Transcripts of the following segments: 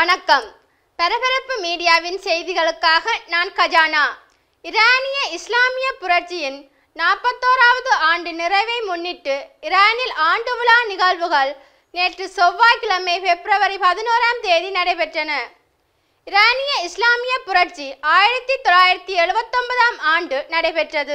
வணக்கம் பரபரப்பு மீடியாவின் செய்திகளுக்காக நான் கஜானா ஈரானிய இஸ்லாமிய புரட்சியின் நாற்பத்தோராவது ஆண்டு நிறைவை முன்னிட்டு ஈரானில் ஆண்டு விழா நிகழ்வுகள் நேற்று செவ்வாய்க்கிழமை பிப்ரவரி பதினோராம் தேதி நடைபெற்றன ஈரானிய இஸ்லாமிய புரட்சி ஆயிரத்தி தொள்ளாயிரத்தி எழுபத்தொன்பதாம் ஆண்டு நடைபெற்றது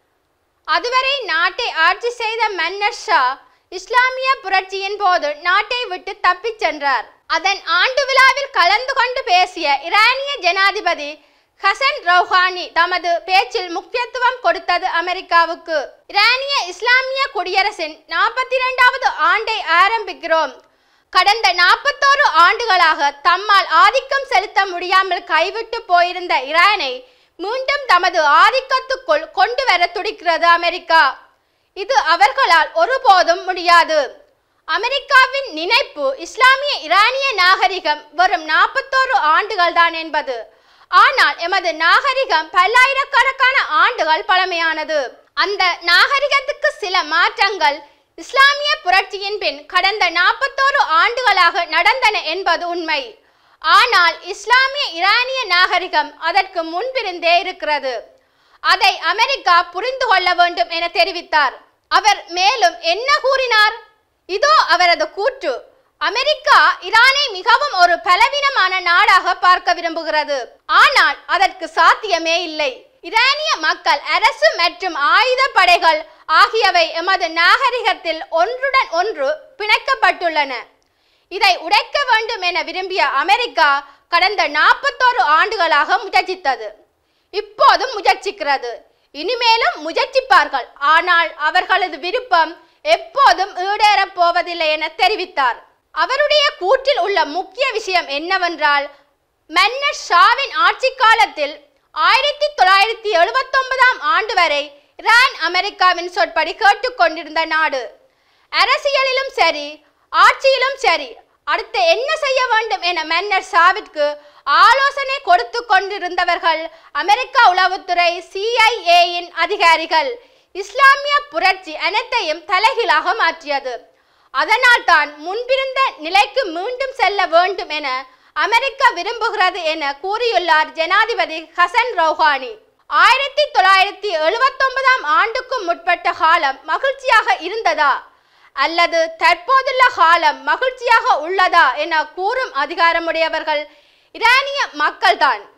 அதுவரை நாட்டை ஆட்சி செய்த மன்னர் ஷா இஸ்லாமிய புரட்சியின் போது நாட்டை விட்டு தப்பிச் சென்றார் அதன் ஆண்டு விழாவில் கலந்து கொண்டு பேசிய ஈரானிய ஜனாதிபதி ஹசன் ரௌஹானி தமது பேச்சில் முக்கியத்துவம் கொடுத்தது அமெரிக்காவுக்கு ஈரானிய இஸ்லாமிய குடியரசின் நாற்பத்தி இரண்டாவது ஆண்டை ஆரம்பிக்கிறோம் கடந்த நாற்பத்தோரு ஆண்டுகளாக தம்மால் ஆதிக்கம் செலுத்த முடியாமல் கைவிட்டு போயிருந்த ஈரானை மீண்டும் தமது ஆதிக்கத்துக்குள் கொண்டு வர துடிக்கிறது அமெரிக்கா இது அவர்களால் ஒருபோதும் முடியாது அமெரிக்காவின் நினைப்பு இஸ்லாமிய ஈரானிய நாகரிகம் வெறும் நாற்பத்தோரு ஆண்டுகள் தான் என்பது ஆனால் எமது நாகரிகம் பல்லாயிரக்கணக்கான ஆண்டுகள் பழமையானது அந்த நாகரிகத்துக்கு சில மாற்றங்கள் இஸ்லாமிய புரட்சியின் பின் கடந்த நாற்பத்தோரு ஆண்டுகளாக நடந்தன என்பது உண்மை ஆனால் இஸ்லாமிய ஈரானிய நாகரிகம் அதற்கு முன்பிருந்தே இருக்கிறது அதை அமெரிக்கா புரிந்து கொள்ள வேண்டும் என தெரிவித்தார் அவர் மேலும் என்ன கூறினார் இதோ அவரது கூற்று அமெரிக்கா ஈரானை மிகவும் ஒரு பலவீனமான நாடாக பார்க்க விரும்புகிறது ஆனால் அதற்கு சாத்தியமே இல்லை ஈரானிய மக்கள் அரசு மற்றும் ஆயுத படைகள் ஆகியவை எமது நாகரிகத்தில் ஒன்றுடன் ஒன்று பிணைக்கப்பட்டுள்ளன இதை உடைக்க வேண்டும் என விரும்பிய அமெரிக்கா கடந்த நாற்பத்தோரு ஆண்டுகளாக முயற்சித்தது இப்போதும் முயற்சிக்கிறது இனிமேலும் முயற்சிப்பார்கள் ஆனால் அவர்களது விருப்பம் எப்போதும் ஈடேறப் போவதில்லை என தெரிவித்தார் அவருடைய கூற்றில் உள்ள முக்கிய விஷயம் என்னவென்றால் மன்னர் ஷாவின் ஆட்சி காலத்தில் ஆயிரத்தி தொள்ளாயிரத்தி எழுபத்தொன்பதாம் ஆண்டு வரை ஈரான் அமெரிக்காவின் சொற்படி கேட்டுக்கொண்டிருந்த நாடு அரசியலிலும் சரி ஆட்சியிலும் சரி அடுத்து என்ன செய்ய வேண்டும் என மன்னர் ஷாவிற்கு ஆலோசனை கொடுத்து கொண்டிருந்தவர்கள் அமெரிக்கா உளவுத்துறை சிஐஏயின் அதிகாரிகள் இஸ்லாமிய புரட்சி அனைத்தையும் தலைகீழாக மாற்றியது அதனால் தான் முன்பிருந்த நிலைக்கு மீண்டும் செல்ல வேண்டும் என அமெரிக்கா விரும்புகிறது என கூறியுள்ளார் ஜனாதிபதி ஹசன் ரௌஹானி ஆயிரத்தி தொள்ளாயிரத்தி எழுபத்தொன்பதாம் ஆண்டுக்கும் முற்பட்ட காலம் மகிழ்ச்சியாக இருந்ததா அல்லது தற்போதுள்ள காலம் மகிழ்ச்சியாக உள்ளதா என கூறும் அதிகாரமுடையவர்கள் ஈரானிய மக்கள்தான்